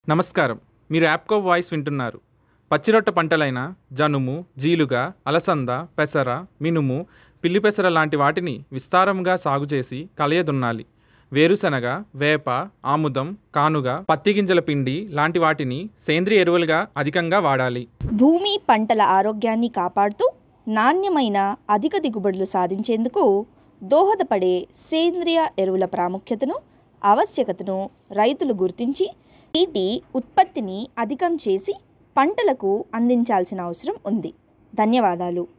నమస్కారం మీరు యాప్కో వాయిస్ వింటున్నారు పచ్చిరొట్ట పంటలైన జనుము జీలుగ అలసంద పెసర మినుము పిల్లి పెసర లాంటి వాటిని విస్తారంగా సాగు చేసి కలయదున్నాలి వేరుశనగ వేప ఆముదం కానుగ పత్తి గింజల పిండి లాంటి వాటిని సేంద్రియ ఎరువులుగా అధికంగా వాడాలి భూమి పంటల ఆరోగ్యాన్ని కాపాడుతూ నాణ్యమైన అధిక దిగుబడులు సాధించేందుకు దోహదపడే సేంద్రియ ఎరువుల ప్రాముఖ్యతను ఆవశ్యకతను రైతులు గుర్తించి నీటి ఉత్పత్తిని అధికం చేసి పంటలకు అందించాల్సిన అవసరం ఉంది ధన్యవాదాలు